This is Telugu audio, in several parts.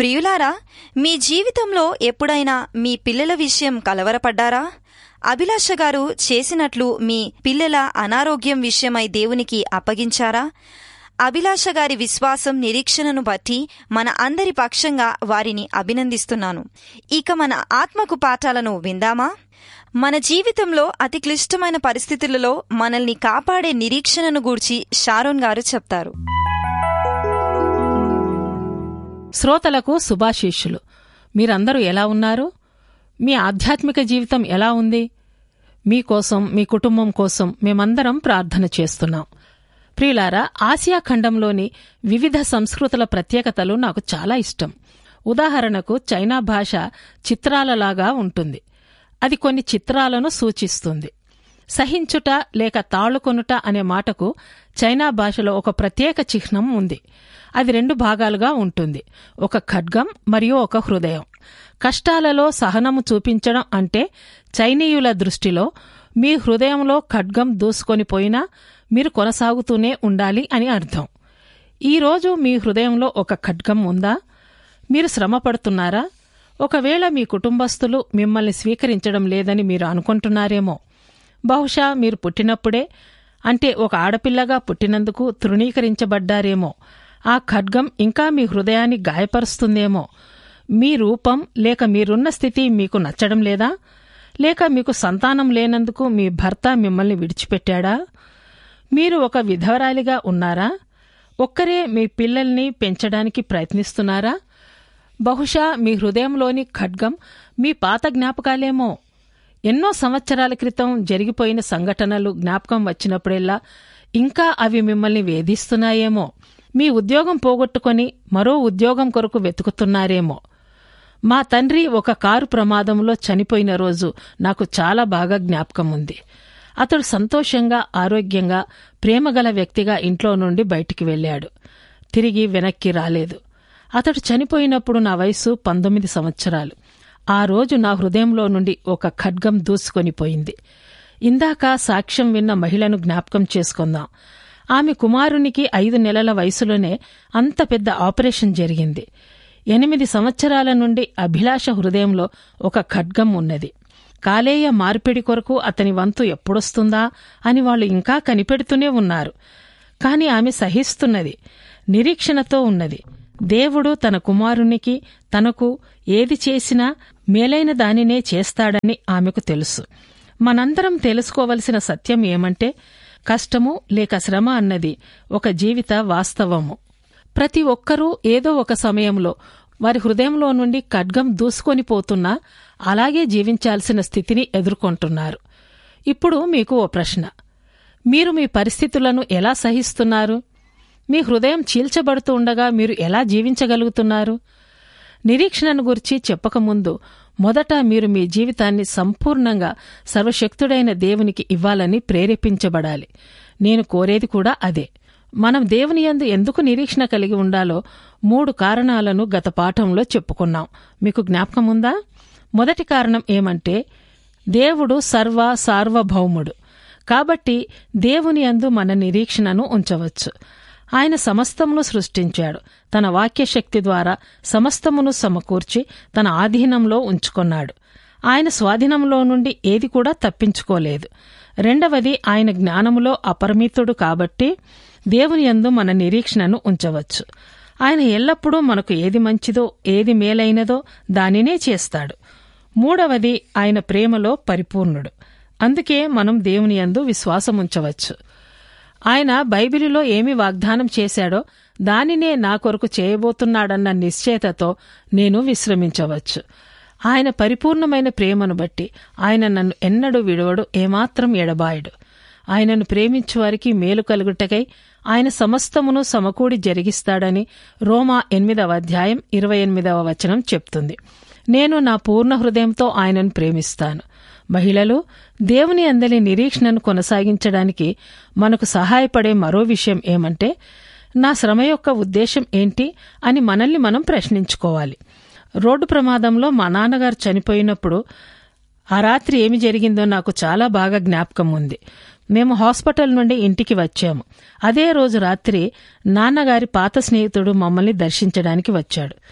ప్రియులారా మీ జీవితంలో ఎప్పుడైనా మీ పిల్లల విషయం కలవరపడ్డారా అభిలాష గారు చేసినట్లు మీ పిల్లల అనారోగ్యం విషయమై దేవునికి అప్పగించారా అభిలాష గారి విశ్వాసం నిరీక్షణను బట్టి మన అందరి పక్షంగా వారిని అభినందిస్తున్నాను ఇక మన ఆత్మకు పాఠాలను విందామా మన జీవితంలో అతి క్లిష్టమైన పరిస్థితులలో మనల్ని కాపాడే నిరీక్షణను గూర్చి షారోన్ గారు చెప్తారు శ్రోతలకు శుభాశీష్యులు మీరందరూ ఎలా ఉన్నారు మీ ఆధ్యాత్మిక జీవితం ఎలా ఉంది మీకోసం మీ కుటుంబం కోసం మేమందరం ప్రార్థన చేస్తున్నాం ప్రియులారా ఆసియా ఖండంలోని వివిధ సంస్కృతుల ప్రత్యేకతలు నాకు చాలా ఇష్టం ఉదాహరణకు చైనా భాష చిత్రాలలాగా ఉంటుంది అది కొన్ని చిత్రాలను సూచిస్తుంది సహించుట లేక తాళుకొనుట అనే మాటకు చైనా భాషలో ఒక ప్రత్యేక చిహ్నం ఉంది అది రెండు భాగాలుగా ఉంటుంది ఒక ఖడ్గం మరియు ఒక హృదయం కష్టాలలో సహనము చూపించడం అంటే చైనీయుల దృష్టిలో మీ హృదయంలో ఖడ్గం దూసుకొని పోయినా మీరు కొనసాగుతూనే ఉండాలి అని అర్థం ఈరోజు మీ హృదయంలో ఒక ఖడ్గం ఉందా మీరు శ్రమ పడుతున్నారా ఒకవేళ మీ కుటుంబస్తులు మిమ్మల్ని స్వీకరించడం లేదని మీరు అనుకుంటున్నారేమో బహుశా మీరు పుట్టినప్పుడే అంటే ఒక ఆడపిల్లగా పుట్టినందుకు తృణీకరించబడ్డారేమో ఆ ఖడ్గం ఇంకా మీ హృదయాన్ని గాయపరుస్తుందేమో మీ రూపం లేక మీరున్న స్థితి మీకు నచ్చడం లేదా లేక మీకు సంతానం లేనందుకు మీ భర్త మిమ్మల్ని విడిచిపెట్టాడా మీరు ఒక విధవరాలిగా ఉన్నారా ఒక్కరే మీ పిల్లల్ని పెంచడానికి ప్రయత్నిస్తున్నారా బహుశా మీ హృదయంలోని ఖడ్గం మీ పాత జ్ఞాపకాలేమో ఎన్నో సంవత్సరాల క్రితం జరిగిపోయిన సంఘటనలు జ్ఞాపకం వచ్చినప్పుడెల్లా ఇంకా అవి మిమ్మల్ని వేధిస్తున్నాయేమో మీ ఉద్యోగం పోగొట్టుకొని మరో ఉద్యోగం కొరకు వెతుకుతున్నారేమో మా తండ్రి ఒక కారు ప్రమాదంలో చనిపోయిన రోజు నాకు చాలా బాగా జ్ఞాపకం ఉంది అతడు సంతోషంగా ఆరోగ్యంగా ప్రేమగల వ్యక్తిగా ఇంట్లో నుండి బయటికి వెళ్ళాడు తిరిగి వెనక్కి రాలేదు అతడు చనిపోయినప్పుడు నా వయసు పంతొమ్మిది సంవత్సరాలు ఆ రోజు నా హృదయంలో నుండి ఒక ఖడ్గం దూసుకొని పోయింది ఇందాక సాక్ష్యం విన్న మహిళను జ్ఞాపకం చేసుకుందాం ఆమె కుమారునికి ఐదు నెలల వయసులోనే అంత పెద్ద ఆపరేషన్ జరిగింది ఎనిమిది సంవత్సరాల నుండి అభిలాష హృదయంలో ఒక ఖడ్గం ఉన్నది కాలేయ మార్పిడి కొరకు అతని వంతు ఎప్పుడొస్తుందా అని వాళ్ళు ఇంకా కనిపెడుతూనే ఉన్నారు కాని ఆమె సహిస్తున్నది నిరీక్షణతో ఉన్నది దేవుడు తన కుమారునికి తనకు ఏది చేసినా మేలైన దానినే చేస్తాడని ఆమెకు తెలుసు మనందరం తెలుసుకోవలసిన సత్యం ఏమంటే కష్టము లేక శ్రమ అన్నది ఒక జీవిత వాస్తవము ప్రతి ఒక్కరూ ఏదో ఒక సమయంలో వారి హృదయంలో నుండి ఖడ్గం దూసుకొని పోతున్నా అలాగే జీవించాల్సిన స్థితిని ఎదుర్కొంటున్నారు ఇప్పుడు మీకు ఓ ప్రశ్న మీరు మీ పరిస్థితులను ఎలా సహిస్తున్నారు మీ హృదయం చీల్చబడుతూ ఉండగా మీరు ఎలా జీవించగలుగుతున్నారు నిరీక్షణను గురించి చెప్పకముందు మొదట మీరు మీ జీవితాన్ని సంపూర్ణంగా సర్వశక్తుడైన దేవునికి ఇవ్వాలని ప్రేరేపించబడాలి నేను కోరేది కూడా అదే మనం దేవుని యందు ఎందుకు నిరీక్షణ కలిగి ఉండాలో మూడు కారణాలను గత పాఠంలో చెప్పుకున్నాం మీకు జ్ఞాపకం ఉందా మొదటి కారణం ఏమంటే దేవుడు సర్వ సార్వభౌముడు కాబట్టి దేవుని యందు మన నిరీక్షణను ఉంచవచ్చు ఆయన సమస్తమును సృష్టించాడు తన వాక్యశక్తి ద్వారా సమస్తమును సమకూర్చి తన ఆధీనంలో ఉంచుకొన్నాడు ఆయన స్వాధీనంలో నుండి ఏది కూడా తప్పించుకోలేదు రెండవది ఆయన జ్ఞానములో అపరిమితుడు కాబట్టి దేవుని యందు మన నిరీక్షణను ఉంచవచ్చు ఆయన ఎల్లప్పుడూ మనకు ఏది మంచిదో ఏది మేలైనదో దానినే చేస్తాడు మూడవది ఆయన ప్రేమలో పరిపూర్ణుడు అందుకే మనం దేవుని యందు విశ్వాసం ఉంచవచ్చు ఆయన బైబిలులో ఏమి వాగ్దానం చేశాడో దానినే నా కొరకు చేయబోతున్నాడన్న నిశ్చయతతో నేను విశ్రమించవచ్చు ఆయన పరిపూర్ణమైన ప్రేమను బట్టి ఆయన నన్ను ఎన్నడూ విడవడు ఏమాత్రం ఎడబాయడు ఆయనను ప్రేమించు వారికి మేలు కలుగుటకై ఆయన సమస్తమును సమకూడి జరిగిస్తాడని రోమా ఎనిమిదవ అధ్యాయం ఇరవై ఎనిమిదవ వచనం చెప్తుంది నేను నా పూర్ణ హృదయంతో ఆయనను ప్రేమిస్తాను మహిళలు దేవుని అందలి నిరీక్షణను కొనసాగించడానికి మనకు సహాయపడే మరో విషయం ఏమంటే నా శ్రమ యొక్క ఉద్దేశం ఏంటి అని మనల్ని మనం ప్రశ్నించుకోవాలి రోడ్డు ప్రమాదంలో మా నాన్నగారు చనిపోయినప్పుడు ఆ రాత్రి ఏమి జరిగిందో నాకు చాలా బాగా జ్ఞాపకం ఉంది మేము హాస్పిటల్ నుండి ఇంటికి వచ్చాము అదే రోజు రాత్రి నాన్నగారి పాత స్నేహితుడు మమ్మల్ని దర్శించడానికి వచ్చాడు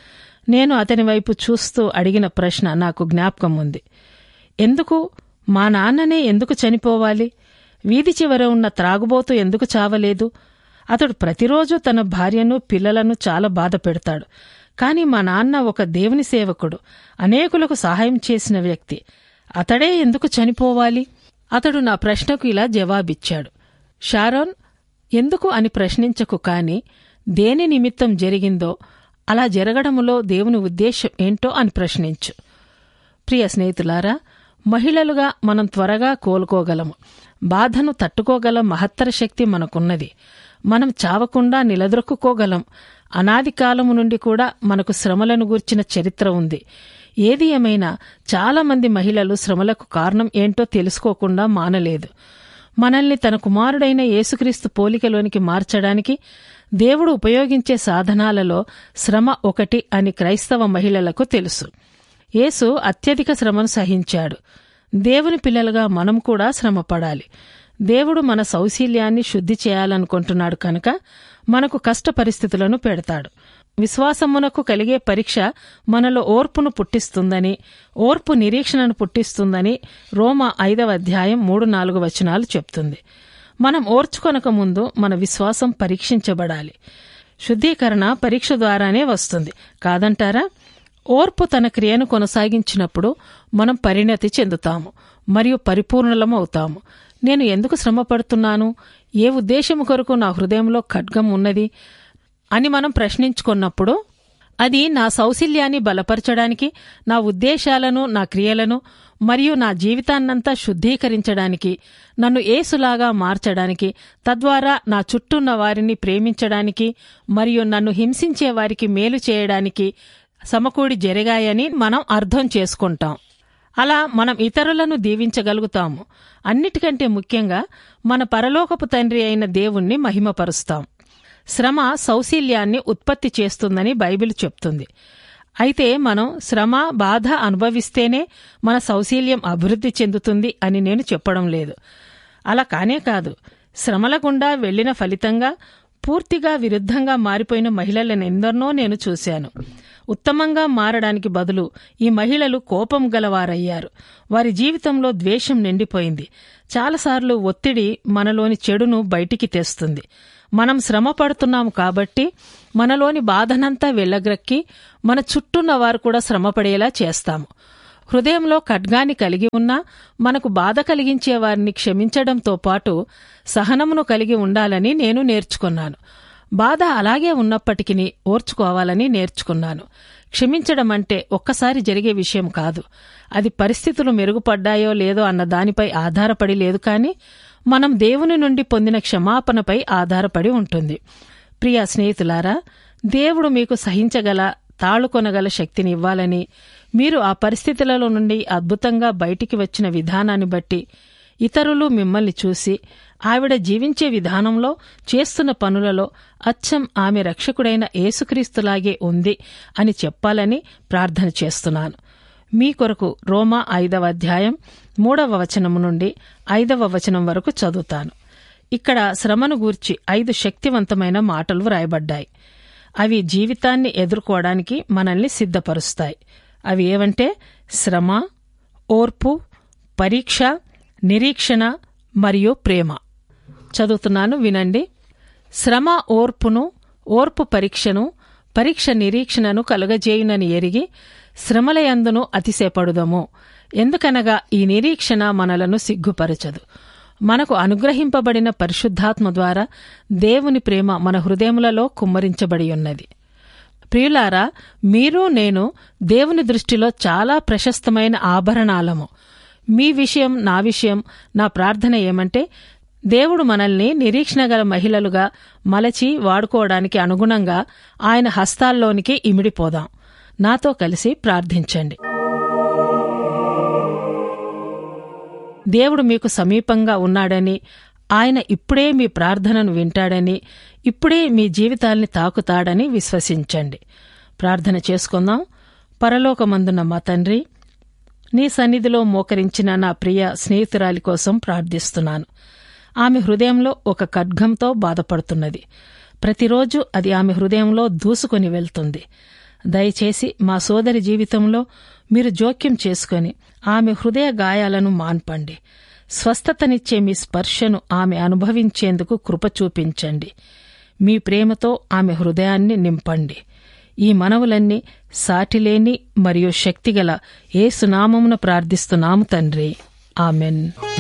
నేను అతని వైపు చూస్తూ అడిగిన ప్రశ్న నాకు జ్ఞాపకం ఉంది ఎందుకు మా నాన్ననే ఎందుకు చనిపోవాలి వీధి చివర ఉన్న త్రాగుబోతు ఎందుకు చావలేదు అతడు ప్రతిరోజు తన భార్యను పిల్లలను చాలా బాధ పెడతాడు కాని మా నాన్న ఒక దేవుని సేవకుడు అనేకులకు సహాయం చేసిన వ్యక్తి అతడే ఎందుకు చనిపోవాలి అతడు నా ప్రశ్నకు ఇలా జవాబిచ్చాడు షారోన్ ఎందుకు అని ప్రశ్నించకు కాని దేని నిమిత్తం జరిగిందో అలా జరగడములో దేవుని ఉద్దేశం ఏంటో అని ప్రశ్నించు ప్రియ స్నేహితులారా మహిళలుగా మనం త్వరగా కోలుకోగలము బాధను తట్టుకోగల మహత్తర శక్తి మనకున్నది మనం చావకుండా నిలదొక్కుకోగలం అనాది కాలము నుండి కూడా మనకు శ్రమలను గూర్చిన చరిత్ర ఉంది ఏది ఏమైనా చాలా మంది మహిళలు శ్రమలకు కారణం ఏంటో తెలుసుకోకుండా మానలేదు మనల్ని తన కుమారుడైన యేసుక్రీస్తు పోలికలోనికి మార్చడానికి దేవుడు ఉపయోగించే సాధనాలలో శ్రమ ఒకటి అని క్రైస్తవ మహిళలకు తెలుసు యేసు అత్యధిక శ్రమను సహించాడు దేవుని పిల్లలుగా మనం కూడా శ్రమపడాలి దేవుడు మన సౌశీల్యాన్ని శుద్ధి చేయాలనుకుంటున్నాడు కనుక మనకు కష్ట పరిస్థితులను పెడతాడు విశ్వాసమునకు కలిగే పరీక్ష మనలో ఓర్పును పుట్టిస్తుందని ఓర్పు నిరీక్షణను పుట్టిస్తుందని రోమా ఐదవ అధ్యాయం మూడు నాలుగు వచనాలు చెప్తుంది మనం ఓర్చుకొనక ముందు మన విశ్వాసం పరీక్షించబడాలి శుద్ధీకరణ పరీక్ష ద్వారానే వస్తుంది కాదంటారా ఓర్పు తన క్రియను కొనసాగించినప్పుడు మనం పరిణతి చెందుతాము మరియు పరిపూర్ణలం అవుతాము నేను ఎందుకు శ్రమ పడుతున్నాను ఏ ఉద్దేశం కొరకు నా హృదయంలో ఖడ్గం ఉన్నది అని మనం ప్రశ్నించుకున్నప్పుడు అది నా సౌశల్యాన్ని బలపరచడానికి నా ఉద్దేశాలను నా క్రియలను మరియు నా జీవితాన్నంతా శుద్ధీకరించడానికి నన్ను ఏసులాగా మార్చడానికి తద్వారా నా చుట్టూన్న వారిని ప్రేమించడానికి మరియు నన్ను హింసించే వారికి మేలు చేయడానికి సమకూడి జరిగాయని మనం అర్థం చేసుకుంటాం అలా మనం ఇతరులను దీవించగలుగుతాము అన్నిటికంటే ముఖ్యంగా మన పరలోకపు తండ్రి అయిన దేవుణ్ణి మహిమపరుస్తాం శ్రమ సౌశీల్యాన్ని ఉత్పత్తి చేస్తుందని బైబిల్ చెప్తుంది అయితే మనం శ్రమ బాధ అనుభవిస్తేనే మన సౌశీల్యం అభివృద్ధి చెందుతుంది అని నేను చెప్పడం లేదు అలా కానే కాదు శ్రమల గుండా వెళ్లిన ఫలితంగా పూర్తిగా విరుద్ధంగా మారిపోయిన మహిళలను ఎందరినో నేను చూశాను ఉత్తమంగా మారడానికి బదులు ఈ మహిళలు కోపం గలవారయ్యారు వారి జీవితంలో ద్వేషం నిండిపోయింది చాలాసార్లు ఒత్తిడి మనలోని చెడును బయటికి తెస్తుంది మనం శ్రమ పడుతున్నాము కాబట్టి మనలోని బాధనంతా వెళ్ళగ్రక్కి మన చుట్టూన్న వారు కూడా శ్రమపడేలా చేస్తాము హృదయంలో ఖడ్గాన్ని కలిగి ఉన్నా మనకు బాధ కలిగించే వారిని క్షమించడంతో పాటు సహనమును కలిగి ఉండాలని నేను నేర్చుకున్నాను బాధ అలాగే ఉన్నప్పటికీ ఓర్చుకోవాలని నేర్చుకున్నాను క్షమించడం అంటే ఒక్కసారి జరిగే విషయం కాదు అది పరిస్థితులు మెరుగుపడ్డాయో లేదో అన్న దానిపై ఆధారపడి లేదు కానీ మనం దేవుని నుండి పొందిన క్షమాపణపై ఆధారపడి ఉంటుంది ప్రియా స్నేహితులారా దేవుడు మీకు సహించగల తాళుకొనగల శక్తిని ఇవ్వాలని మీరు ఆ పరిస్థితులలో నుండి అద్భుతంగా బయటికి వచ్చిన విధానాన్ని బట్టి ఇతరులు మిమ్మల్ని చూసి ఆవిడ జీవించే విధానంలో చేస్తున్న పనులలో అచ్చం ఆమె రక్షకుడైన యేసుక్రీస్తులాగే ఉంది అని చెప్పాలని ప్రార్థన చేస్తున్నాను మీ కొరకు రోమా ఐదవ అధ్యాయం మూడవ వచనము నుండి ఐదవ వచనం వరకు చదువుతాను ఇక్కడ శ్రమను గూర్చి ఐదు శక్తివంతమైన మాటలు వ్రాయబడ్డాయి అవి జీవితాన్ని ఎదుర్కోవడానికి మనల్ని సిద్ధపరుస్తాయి అవి ఏవంటే శ్రమ ఓర్పు పరీక్ష నిరీక్షణ మరియు ప్రేమ చదువుతున్నాను వినండి శ్రమ ఓర్పును ఓర్పు పరీక్షను పరీక్ష నిరీక్షణను కలుగజేయునని ఎరిగి శ్రమలయందును అతిశయపడుదము ఎందుకనగా ఈ నిరీక్షణ మనలను సిగ్గుపరచదు మనకు అనుగ్రహింపబడిన పరిశుద్ధాత్మ ద్వారా దేవుని ప్రేమ మన హృదయములలో కుమ్మరించబడి ఉన్నది ప్రియులారా మీరు నేను దేవుని దృష్టిలో చాలా ప్రశస్తమైన ఆభరణాలము మీ విషయం నా విషయం నా ప్రార్థన ఏమంటే దేవుడు మనల్ని నిరీక్షణ గల మహిళలుగా మలచి వాడుకోవడానికి అనుగుణంగా ఆయన హస్తాల్లోనికి ఇమిడిపోదాం నాతో కలిసి ప్రార్థించండి దేవుడు మీకు సమీపంగా ఉన్నాడని ఆయన ఇప్పుడే మీ ప్రార్థనను వింటాడని ఇప్పుడే మీ జీవితాల్ని తాకుతాడని విశ్వసించండి ప్రార్థన చేసుకుందాం పరలోకమందున్న మా తండ్రి నీ సన్నిధిలో మోకరించిన నా ప్రియ స్నేహితురాలి కోసం ప్రార్థిస్తున్నాను ఆమె హృదయంలో ఒక ఖడ్గంతో బాధపడుతున్నది ప్రతిరోజు అది ఆమె హృదయంలో దూసుకుని వెళ్తుంది దయచేసి మా సోదరి జీవితంలో మీరు జోక్యం చేసుకొని ఆమె హృదయ గాయాలను మాన్పండి స్వస్థతనిచ్చే మీ స్పర్శను ఆమె అనుభవించేందుకు కృప చూపించండి మీ ప్రేమతో ఆమె హృదయాన్ని నింపండి ఈ మనవులన్నీ సాటిలేని మరియు శక్తిగల ఏసునామమున ప్రార్థిస్తున్నాము తండ్రి ఆమెన్